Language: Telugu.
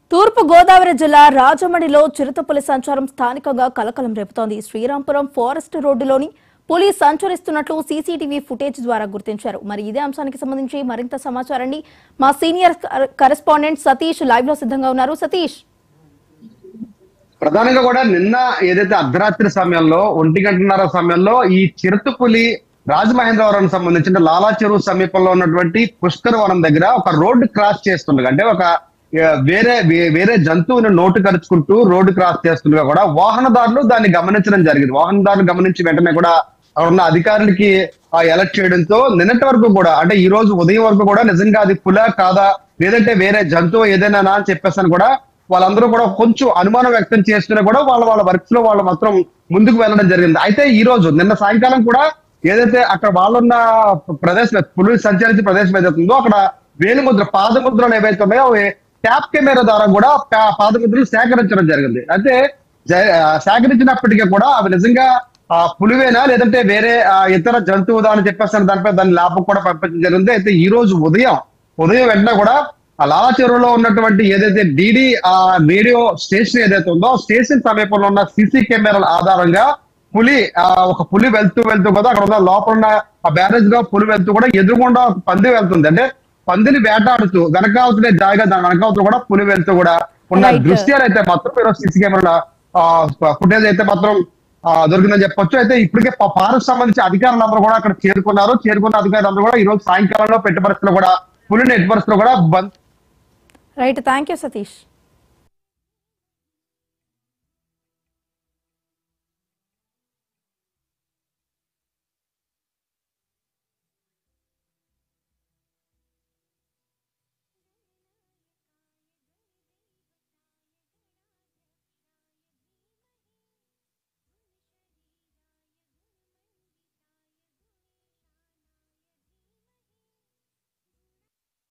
తూర్పు గోదావరి జిల్లా రాజమండ్రిలో చిరుతపులి సంచారం స్థానికంగా కలకలం రేపుతోంది శ్రీరాంపురం ఫారెస్ట్ రోడ్డులోని పులి సంచరిస్తున్నట్లు సీసీటీవీ ఫుటేజ్ ద్వారా గుర్తించారు మరి ఇదే అంశానికి సంబంధించి మరింత సమాచారాన్ని మా సీనియర్ కర- కరెస్పాండెంట్ సతీష్ లైవ్ లో సిద్ధంగా ఉన్నారు సతీష్ ప్రధానంగా కూడా నిన్న ఏదైతే అర్ధరాత్రి సమయంలో ఒంటి గంటన్నర సమయంలో ఈ చిరుతపులి రాజమహేంద్రవరం సంబంధించిన లాలా చెరువు సమీపంలో ఉన్నటువంటి పుష్కర వనం దగ్గర ఒక రోడ్డు క్రాస్ చేస్తుండగా అంటే ఒక ఆ, వేరే వే- వేరే జంతువుని నోటు కరుచుకుంటూ రోడ్డు క్రాస్ చేస్తుండగా కూడా వాహనదారులు దాన్ని గమనించడం జరిగింది వాహనదారులు గమనించి వెంటనే కూడా అక్కడ ఉన్న అధికారులకి ఎలర్ట్ చేయడంతో నిన్నటి వరకు కూడా అంటే ఈ రోజు ఉదయం వరకు కూడా నిజంగా అది పుల కాదా లేదంటే వేరే జంతువు ఏదైనా అని చెప్పేసి కూడా వాళ్ళందరూ కూడా కొంచెం అనుమానం వ్యక్తం చేస్తున్నా కూడా వాళ్ళ వాళ్ళ వర్క్స్ లో వాళ్ళు మాత్రం ముందుకు వెళ్ళడం జరిగింది అయితే ఈ రోజు నిన్న సాయంకాలం కూడా ఏదైతే అక్కడ వాళ్ళున్న ప్రదేశం పులి సంచరించే ప్రదేశం ఏదైతే ఉందో అక్కడ వేలిముద్ర పాదముద్రలు ఏవైతే ఉన్నాయో అవి ట్యాప్ కెమెరా ద్వారా కూడా పా- పాదముద్రలు సేకరించడం జరిగింది అయితే జ- ఆ, సేకరించినప్పటికీ కూడా అవి నిజంగా ఆ పులివేనా లేదంటే వేరే ఆ, ఇతర జంతువుదా అని చెప్పేసి దానిపై దాని ల్యాబ్ కూడా పంపించడం జరిగింది అయితే ఈ రోజు ఉదయం ఉదయం వెంటనే కూడా ఆ లాలా చెరువులో ఉన్నటువంటి ఏదైతే డిడి ఆ రేడియో స్టేషన్ ఏదైతే ఉందో ఆ స్టేషన్ సమీపంలో ఉన్న సీసీ కెమెరాల ఆధారంగా పులి ఆ ఒక పులి వెళ్తూ వెళ్తూ కూడా అక్కడ ఉన్న లోపల ఉన్న ఆ బ్యారేజ్ గా పులి వెళ్తూ కూడా ఎదురుగుండా ఒక పంది వెళ్తుంది అంటే పందిని వేటాడుతూ వెనకావతలే జాయిగా దాని వెనకావతలు కూడా పులి వెళ్తూ కూడా ఉన్న Right. దృశ్యాలు అయితే మాత్రం ఈరోజు సీసీ కెమెరాల ఫుటేజ్ అయితే మాత్రం ఆ, దొరికిందని చెప్పొచ్చు అయితే ఇప్పటికే ప- ఫారెస్ట్ సంబంధించి అధికారులందరూ కూడా అక్కడ చేరుకున్నారు చేరుకున్న అధికారులందరూ కూడా ఈ రోజు సాయంకాలంలో పెట్టి పరిస్థితులు కూడా పులిని ఎట్టి పరిస్థితులు కూడా బంద్ రైట్ థ్యాంక్ యూ సతీష్